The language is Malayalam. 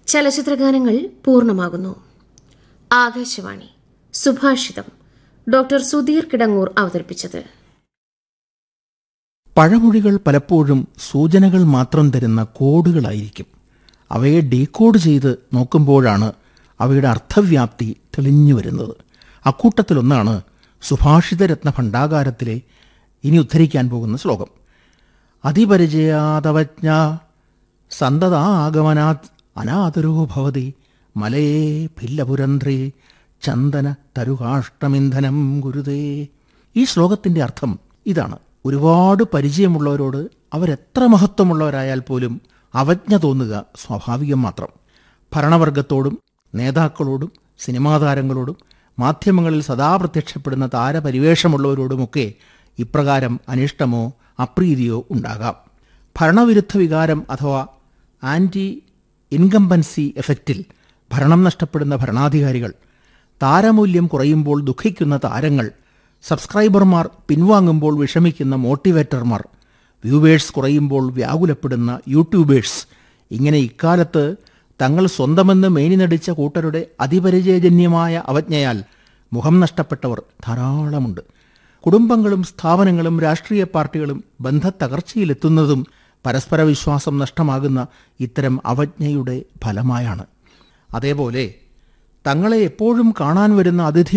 ചലച്ചിത്രഗാനങ്ങൾ പൂർണ്ണമാകുന്നു ആകാശവാണി സുഭാഷിതം ഡോക്ടർ സുധീർ കിടങ്ങൂർ അവതരിപ്പിച്ചത് പഴമൊഴികൾ പലപ്പോഴും സൂചനകൾ മാത്രം തരുന്ന കോഡുകളായിരിക്കും അവയെ ഡീകോഡ് ചെയ്ത് നോക്കുമ്പോഴാണ് അവയുടെ അർത്ഥവ്യാപ്തി തെളിഞ്ഞു വരുന്നത് അക്കൂട്ടത്തിലൊന്നാണ് സുഭാഷിതരത്ന ഭണ്ഡാകാരത്തിലെ ഇനി ഉദ്ധരിക്കാൻ പോകുന്ന ശ്ലോകം അതിപരിചയാതവജ്ഞ സന്തതാഗമനാത് അനാദരോ ഭവതി മലയേ ഭില്ലപുരന്ത്രേ ചന്ദന തരുകാഷ്ടമിന്ധനം ഗുരുതേ ഈ ശ്ലോകത്തിന്റെ അർത്ഥം ഇതാണ് ഒരുപാട് പരിചയമുള്ളവരോട് അവരെത്ര മഹത്വമുള്ളവരായാൽ പോലും അവജ്ഞ തോന്നുക സ്വാഭാവികം മാത്രം ഭരണവർഗത്തോടും നേതാക്കളോടും സിനിമാ താരങ്ങളോടും മാധ്യമങ്ങളിൽ സദാ പ്രത്യക്ഷപ്പെടുന്ന താരപരിവേഷമുള്ളവരോടുമൊക്കെ ഇപ്രകാരം അനിഷ്ടമോ അപ്രീതിയോ ഉണ്ടാകാം ഭരണവിരുദ്ധ വികാരം അഥവാ ആൻറ്റി ഇൻകംബൻസി എഫക്റ്റിൽ ഭരണം നഷ്ടപ്പെടുന്ന ഭരണാധികാരികൾ താരമൂല്യം കുറയുമ്പോൾ ദുഃഖിക്കുന്ന താരങ്ങൾ സബ്സ്ക്രൈബർമാർ പിൻവാങ്ങുമ്പോൾ വിഷമിക്കുന്ന മോട്ടിവേറ്റർമാർ വ്യൂവേഴ്സ് കുറയുമ്പോൾ വ്യാകുലപ്പെടുന്ന യൂട്യൂബേഴ്സ് ഇങ്ങനെ ഇക്കാലത്ത് തങ്ങൾ സ്വന്തമെന്ന് മേനി നടിച്ച കൂട്ടരുടെ അതിപരിചയജന്യമായ അവജ്ഞയാൽ മുഖം നഷ്ടപ്പെട്ടവർ ധാരാളമുണ്ട് കുടുംബങ്ങളും സ്ഥാപനങ്ങളും രാഷ്ട്രീയ പാർട്ടികളും ബന്ധത്തകർച്ചയിലെത്തുന്നതും പരസ്പര വിശ്വാസം നഷ്ടമാകുന്ന ഇത്തരം അവജ്ഞയുടെ ഫലമായാണ് അതേപോലെ തങ്ങളെ എപ്പോഴും കാണാൻ വരുന്ന അതിഥി